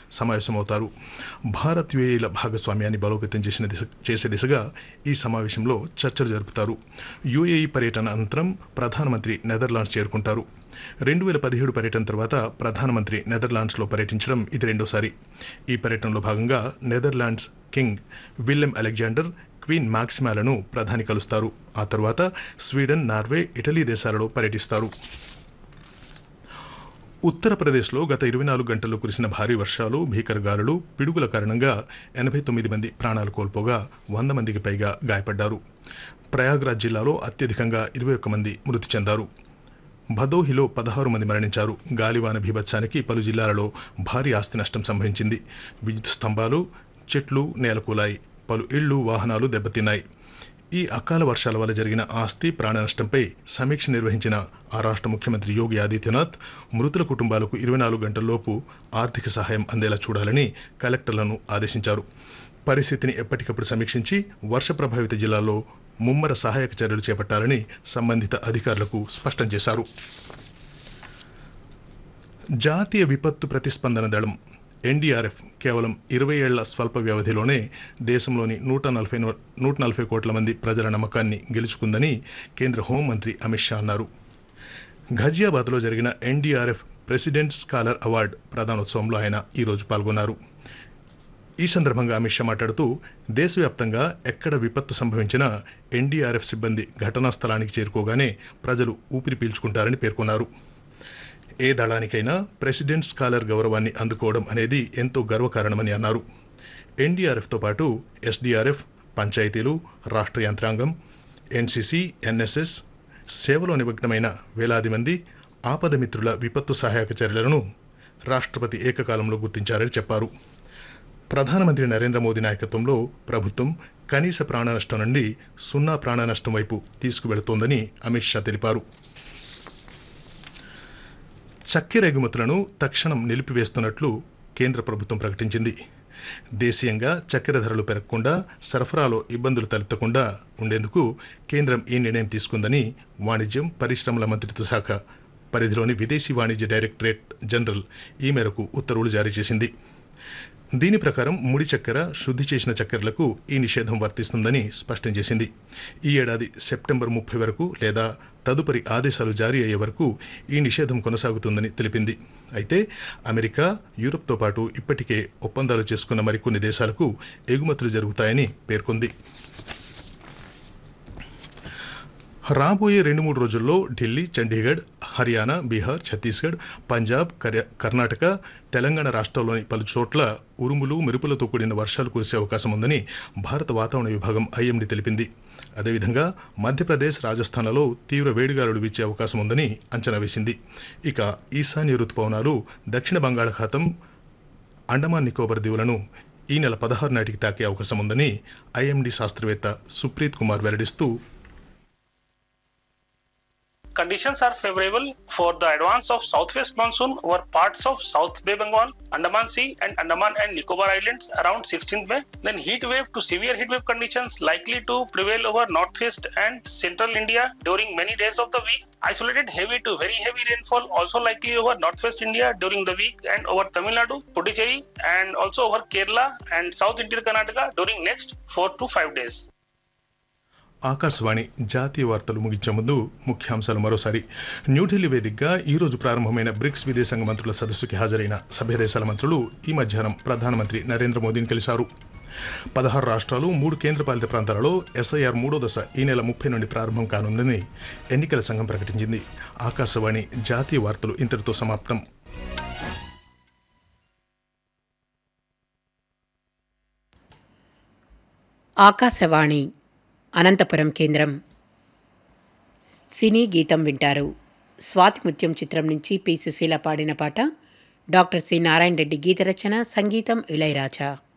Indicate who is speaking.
Speaker 1: సమావేశమవుతారు భారత్ యుఏఈల భాగస్వామ్యాన్ని బలోపేతం చేసిన దిశ చేసే దిశగా ఈ సమావేశంలో చర్చలు జరుపుతారు యుఏఈ పర్యటన అనంతరం ప్రధానమంత్రి నెదర్లాండ్స్ చేరుకుంటారు రెండు వేల పదిహేడు పర్యటన తర్వాత ప్రధానమంత్రి నెదర్లాండ్స్లో పర్యటించడం ఇది రెండోసారి ఈ పర్యటనలో భాగంగా Netherlands king William Alexander queen మాక్సిమాలను ప్రధాని కలుస్తారు ఆ తర్వాత స్వీడన్ నార్వే ఇటలీ దేశాలలో పర్యటిస్తారు ఉత్తరప్రదేశ్లో గత ఇరవై నాలుగు గంటల్లో కురిసిన భారీ వర్షాలు భీకర గాలులు పిడుగుల కారణంగా ఎనభై తొమ్మిది మంది ప్రాణాలు కోల్పోగా వంద మందికి పైగా గాయపడ్డారు ప్రయాగ్రాజ్ జిల్లాలో అత్యధికంగా ఇరవై ఒక్క మంది మృతి చెందారు భదోహిలో పదహారు మంది మరణించారు గాలివాన బీభత్సానికి పలు జిల్లాలలో భారీ ఆస్తి నష్టం సంభవించింది విద్యుత్ స్తంభాలు చెట్లు నేలకూలాయి పలు ఇళ్లు వాహనాలు దెబ్బతిన్నాయి ఈ అకాల వర్షాల వల్ల జరిగిన ఆస్తి ప్రాణ నష్టంపై సమీక్ష నిర్వహించిన ఆ రాష్ట్ర ముఖ్యమంత్రి యోగి ఆదిత్యనాథ్ మృతుల కుటుంబాలకు ఇరవై నాలుగు గంటల్లోపు ఆర్థిక సహాయం అందేలా చూడాలని కలెక్టర్లను ఆదేశించారు పరిస్థితిని ఎప్పటికప్పుడు సమీక్షించి వర్ష ప్రభావిత జిల్లాల్లో ముమ్మర సహాయక చర్యలు చేపట్టాలని సంబంధిత అధికారులకు స్పష్టం చేశారు జాతీయ విపత్తు ప్రతిస్పందన దళం ఎన్డీఆర్ఎఫ్ కేవలం ఇరవై ఏళ్ల స్వల్ప వ్యవధిలోనే దేశంలోని నూట నలభై నూట నలభై కోట్ల మంది ప్రజల నమ్మకాన్ని గెలుచుకుందని కేంద్ర హోంమంత్రి అమిత్ షా అన్నారు ఘజియాబాద్లో జరిగిన ఎన్డీఆర్ఎఫ్ ప్రెసిడెంట్ స్కాలర్ అవార్డు ప్రదానోత్సవంలో ఆయన ఈరోజు పాల్గొన్నారు ఈ సందర్భంగా అమిత్ షా మాట్లాడుతూ దేశవ్యాప్తంగా ఎక్కడ విపత్తు సంభవించినా ఎన్డీఆర్ఎఫ్ సిబ్బంది ఘటనా స్థలానికి చేరుకోగానే ప్రజలు ఊపిరి పీల్చుకుంటారని పేర్కొన్నారు ఏ దళానికైనా ప్రెసిడెంట్ స్కాలర్ గౌరవాన్ని అందుకోవడం అనేది ఎంతో గర్వకారణమని అన్నారు ఎన్డీఆర్ఎఫ్తో పాటు ఎస్డీఆర్ఎఫ్ పంచాయతీలు రాష్ట్ర యంత్రాంగం ఎన్సీసీ ఎన్ఎస్ఎస్ సేవలో నిమగ్నమైన వేలాది మంది ఆపద మిత్రుల విపత్తు సహాయక చర్యలను రాష్ట్రపతి ఏకకాలంలో గుర్తించారని చెప్పారు ప్రధానమంత్రి నరేంద్ర మోదీ నాయకత్వంలో ప్రభుత్వం కనీస ప్రాణ నష్టం నుండి సున్నా ప్రాణ నష్టం వైపు తీసుకువెళుతోందని అమిత్ షా తెలిపారు చక్కెర ఎగుమతులను తక్షణం నిలిపివేస్తున్నట్లు కేంద్ర ప్రభుత్వం ప్రకటించింది దేశీయంగా చక్కెర ధరలు పెరగకుండా సరఫరాలో ఇబ్బందులు తలెత్తకుండా ఉండేందుకు కేంద్రం ఈ నిర్ణయం తీసుకుందని వాణిజ్యం పరిశ్రమల మంత్రిత్వ శాఖ పరిధిలోని విదేశీ వాణిజ్య డైరెక్టరేట్ జనరల్ ఈ మేరకు ఉత్తర్వులు జారీ చేసింది దీని ప్రకారం ముడి చక్కెర శుద్ధి చేసిన చక్కెరలకు ఈ నిషేధం వర్తిస్తుందని స్పష్టం చేసింది ఈ ఏడాది సెప్టెంబర్ ముప్పై వరకు లేదా తదుపరి ఆదేశాలు జారీ అయ్యే వరకు ఈ నిషేధం కొనసాగుతుందని తెలిపింది అయితే అమెరికా యూరప్తో పాటు ఇప్పటికే ఒప్పందాలు చేసుకున్న మరికొన్ని దేశాలకు ఎగుమతులు జరుగుతాయని పేర్కొంది రాబోయే రెండు మూడు రోజుల్లో ఢిల్లీ చండీగఢ్ హర్యానా బీహార్ ఛత్తీస్గఢ్ పంజాబ్ కర్ణాటక తెలంగాణ రాష్ట్రాల్లోని పలు చోట్ల ఉరుములు మెరుపులతో కూడిన వర్షాలు కురిసే అవకాశం ఉందని భారత వాతావరణ విభాగం ఐఎండీ తెలిపింది అదేవిధంగా మధ్యప్రదేశ్ రాజస్థాన్లలో తీవ్ర వేడిగాలులు వీచే అవకాశం ఉందని అంచనా వేసింది ఇక ఈశాన్య రుతుపవనాలు దక్షిణ బంగాళాఖాతం అండమాన్ నికోబార్ దీవులను ఈ నెల పదహారు నాటికి తాకే అవకాశం ఉందని ఐఎండీ శాస్త్రవేత్త Supreet Kumar వెల్లడిస్తూ
Speaker 2: conditions are favorable for the advance of southwest monsoon over parts of South Bay Bengal, Andaman Sea, and Andaman and Nicobar Islands around 16th May. Then heat wave to severe heat wave conditions likely to prevail over northwest and central India during many days of the week. Isolated heavy to very heavy rainfall also likely over northwest India during the week and over Tamil Nadu, Puducherry, and also over Kerala and South Interior Karnataka during next 4 to 5 days.
Speaker 1: Akashvani జాతీయ వార్తలు ముగించే ముందు ముఖ్యాంశాలు మరోసారి న్యూఢిల్లీ వేదికగా ఈ రోజు ప్రారంభమైన బ్రిక్స్ విదేశాంగ మంత్రుల సదస్సుకి హాజరైన సభ్య దేశాల మంత్రులు ఈ మధ్యాహ్నం ప్రధానమంత్రి నరేంద్ర మోదీని కలిశారు పదహారు రాష్ట్రాలు మూడు కేంద్రపాలిత ప్రాంతాలలో ఎస్ఐఆర్ మూడో దశ ఈ నెల ముప్పై నుండి ప్రారంభం కానుందని ఎన్నికల సంఘం ప్రకటించింది ఆకాశవాణి జాతీయ వార్తలు ఇంతటితో సమాప్తం
Speaker 3: ఆకాశవాణి అనంతపురం కేంద్రం సినీ గీతం వింటారు స్వాతి ముత్యం చిత్రం నుంచి పి సుశీల పాడిన పాట డాక్టర్ సి నారాయణ రెడ్డి గీత రచన సంగీతం ఇళయరాజా